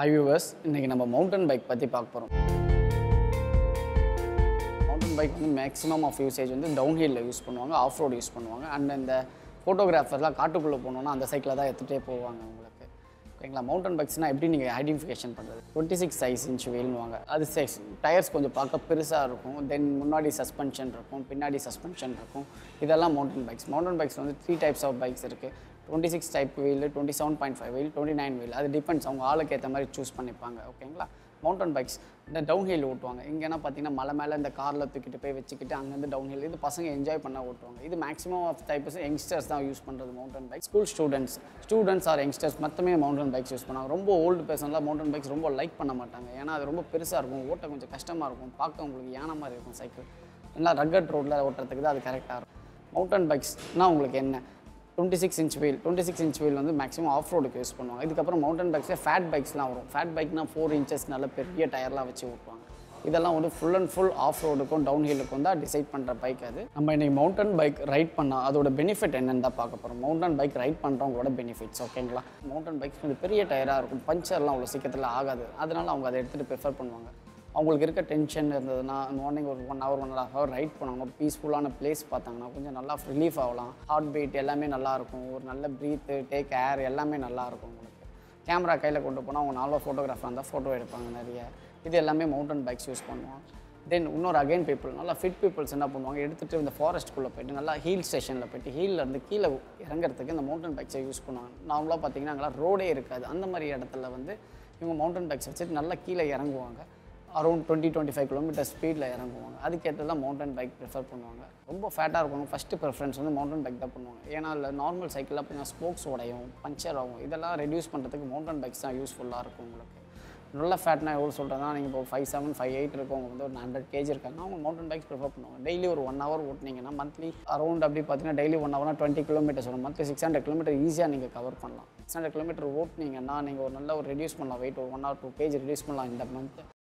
hi viewers இன்றைக்கி நம்ம mountain bike பற்றி பார்க்க போகிறோம் மவுண்டன் பைக் வந்து மேக்ஸிமம் ஆஃப் யூசேஜ் வந்து டவுன் ஹில்லில் யூஸ் பண்ணுவாங்க ஆஃப் ரோடு யூஸ் பண்ணுவாங்க அண்ட் இந்த ஃபோட்டோகிராஃபர்லாம் காட்டுக்குள்ளே போனோன்னா அந்த சைக்கிளில் தான் எடுத்துகிட்டே போவாங்க உங்களுக்கு ஓகேங்களா மவுண்டன் பைக்ஸ்னால் எப்படி நீங்கள் ஐடென்டிஃபிகேஷன் பண்ணுறது டுவெண்ட்டி சிக்ஸ் சைஸ் இன்ச் வீல்னுவாங்க அது சைஸ் டயர்ஸ் கொஞ்சம் பார்க்க பெருசாக இருக்கும் தென் முன்னாடி சஸ்பென்ஷன் இருக்கும் பின்னாடி சஸ்பென்ஷன் இருக்கும் இதெல்லாம் மவுண்டன் பைக்ஸ் மவுண்டன் பைக்ஸ் வந்து த்ரீ டைப்ஸ் ஆஃப் பைக்ஸ் இருக்குது twenty six type wheel twenty seven point five wheel twenty nine wheel அது டிபெண்ட்ஸ் அவங்க ஆளுக்கு ஏற்ற மாதிரி சூஸ் பண்ணிப்பாங்க ஓகேங்களா மவுண்டன் பைக்ஸ் இந்த டவுன் ஹில் ஓட்டுவாங்க இங்கேனா பார்த்தீங்கன்னா மலை மேலே இந்த காரில் தூக்கிட்டு போய் வச்சுக்கிட்டு அங்கேருந்து டவுன் ஹில் இது பசங்க என்ஜாய் பண்ண ஓட்டுவாங்க இது மேக்ஸிமம் ஆஃப் டைப்ஸ் யங்ஸ்டர்ஸ் தான் யூஸ் பண்ணுறது mountain bike school students students or youngsters மொத்தமே மவுண்டன் பைக்ஸ் யூஸ் பண்ணுவாங்க ரொம்ப ஓல்டு பர்சன்லாம் மவுண்டன் பைக்ஸ் ரொம்ப லைக் பண்ண மாட்டாங்க ஏன்னா அது ரொம்ப பெருசாக இருக்கும் ஓட்ட கொஞ்சம் கஷ்டமாக இருக்கும் பார்க்க உங்களுக்கு யானை மாதிரி இருக்கும் சைக்கிள் நல்லா ரக்கட் ரோட்டில் ஓட்டுறதுக்கு தான் அது கரெக்டாக இருக்கும் மவுண்டன் பைக்ஸ்னால் உங்களுக்கு என்ன twenty six inch wheel twenty six inch wheel வந்து மேக்ஸிமம் ஆஃப் ரோடுக்கு யூஸ் பண்ணுவாங்க இதுக்கப்புறம் மவுண்டன் பைக்ஸில் ஃபேட் பைக்ஸ்லாம் வரும் ஃபேட் பைக்னா ஃபோர் இன்ச்சஸ் நல்ல பெரிய டயர்லாம் வச்சு ஓட்டுவாங்க இதெல்லாம் வந்து ஃபுல் அண்ட் ஃபுல் ஆஃப் ரோடுக்கும் டவுன் ஹில்லுக்கும் தான் டிசைட் பண்ணுற பைக் அது நம்ம இன்னைக்கு மவுண்டன் பைக் ரைட் பண்ணால் அதோட பெனிஃபிட் என்னன்னு தான் பார்க்க போகிறோம் மவுண்டன் பைக் ரைட் பண்ணுறவங்களோட பெனிஃபிட்ஸ் ஓகேங்களா மவுண்டன் பைக்ஸ் கொஞ்சம் பெரிய டயராக இருக்கும் பஞ்சர்லாம் அவ்வளோ சீக்கிரத்தில் ஆகாது அதனால அவங்க அதை எடுத்துகிட்டு ப்ரிஃபர் பண்ணுவாங்க அவங்களுக்கு இருக்க டென்ஷன் இருந்ததுன்னா மார்னிங் ஒரு one hour one hour hour ride பண்ணாங்க ஒரு பீஸ்ஃபுல்லான பிளேஸ் பார்த்தாங்கன்னா கொஞ்சம் நல்லா ரிலீஃப் ஆகலாம் ஹார்ட் பீட் எல்லாமே நல்லா இருக்கும் ஒரு நல்ல ப்ரீத்து டேக் ஏர் எல்லாமே நல்லா இருக்கும் உங்களுக்கு கேமரா கையில் கொண்டு போனால் அவங்க நாலு ஃபோட்டோகிராஃபர் இருந்தால் ஃபோட்டோ எடுப்பாங்க நிறைய இது எல்லாமே மவுண்டன் பைக்ஸ் யூஸ் பண்ணுவோம் தென் இன்னொரு அகைன் பீப்புள் நல்லா ஃபிட் பீப்புள்ஸ் என்ன பண்ணுவாங்க எடுத்துகிட்டு இந்த ஃபாரஸ்ட்குள்ளே போயிட்டு நல்லா ஹீல் ஸ்டேஷனில் போயிட்டு ஹீலில் இருந்து கீழே இறங்குறதுக்கு இந்த மவுண்டன் பைக்ஸை யூஸ் பண்ணுவாங்க நார்மலாக பார்த்தீங்கன்னா அங்கெல்லாம் ரோடே இருக்காது அந்த மாதிரி இடத்துல வந்து இவங்க மவுண்டன் பைக்ஸ் வச்சுட்டு நல்லா கீழே இறங்குவாங்க around twenty twenty five kilometre ஸ்பீடில் இறங்குவாங்க அதுக்கேற்ற தான் மவுண்டன் பைக் ப்ரிஃபர் பண்ணுவாங்க ரொம்ப ஃபேட்டாக இருக்கணும் ஃபஸ்ட்டு ப்ரிஃபரன்ஸ் வந்து மவுண்டன் பைக் தான் பண்ணுவாங்க ஏன்னா அதில் நார்மல் சைக்கிளில் பார்த்தீங்கன்னா ஸ்போக்ஸ் உடையும் பஞ்சர் ஆகும் இதெல்லாம் ரெடியூஸ் பண்ணுறதுக்கு மவுண்டன் பைக்ஸ் தான் யூஸ்ஃபுல்லாக இருக்கும் உங்களுக்கு நல்ல ஃபேட்னா எவ்வளோ சொல்கிறேன்னா நீங்கள் இப்போ ஃபைவ் செவன் ஃபைவ் எயிட் இருக்கவங்க வந்து ஒரு ஹண்ட்ரட் கேஜி இருக்காங்க அவங்க மவுண்டன் பைக்ஸ் ப்ரிஃபர் பண்ணுவாங்க டெய்லி ஒரு ஒன் ஹவர் ஓட்டினீங்கன்னா மந்த்லி அரௌண்ட் அப்படி பார்த்தீங்கன்னா டெய்லி ஒன் ஹவர்னா டுவெண்ட்டி கிலோமீட்டர்ஸ் வரும் மந்த்லி சிக்ஸ் ஹண்ட்ரட் கிலோமீட்டர் ஈஸியாக நீங்கள் கவர் பண்ணலாம் சிக்ஸ் ஹண்ட்ரட் கிலோமீட்டர் ஓட்டினீங்கன்னா நீங்கள் ஒரு நல்ல ஒரு ரெடியூஸ் பண்ணலாம் வெயிட் ஒரு one or two KG reduce பண்ணலாம் இந்த மந்த்